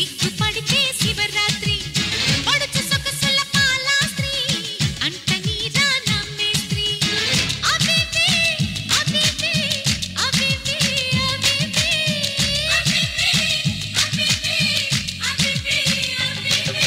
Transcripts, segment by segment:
సిగ్గుపడితే శివరాత్రి పడుచు సొగసుల పాలాస్త్రి అంట నీరా నమ్మేస్త్రి అవివి అవివి అవివి అవివి అవివి అవివి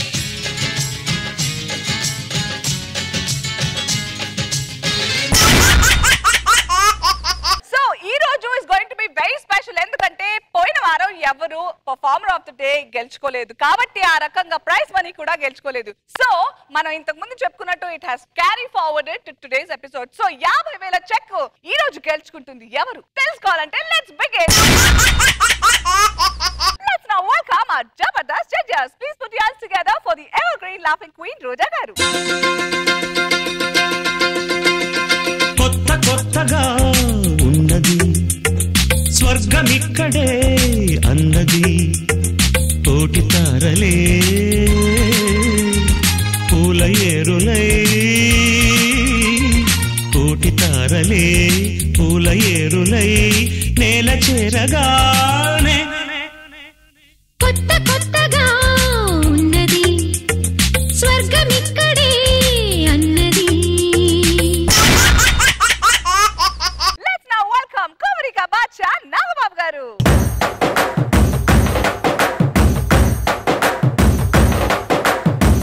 సో ఈ రోజు is going to be very special ఎందుకంటే పోయిన వారం ఎవరు పర్ఫార్మర్ ఆఫ్ ద డే గెలుచుకోలేదు కాబట్టి ఆ రకంగా ప్రైజ్ మనీ కూడా గెలుచుకోలేదు సో మనం ఇంతకు ముందు చెప్పుకున్నట్టు it has carry forward to today's episode so యాభై వేల చెక్ ఈ రోజు గెలుచుకుంటుంది ఎవరు తెలుసుకోవాలంటే let's begin let's now welcome our Jabardasth judges please put your hands together for the evergreen laughing queen Roja garu కొత్త కొత్తగా ఉన్నది స్వర్గమిక్కడే అన్నది కోటి తారలే పూల ఏరులై కోటి తారలే పూల ఏరులై నేల చేరగానే కొత్త కొత్తగా ఉన్నది స్వర్గమిక్కడే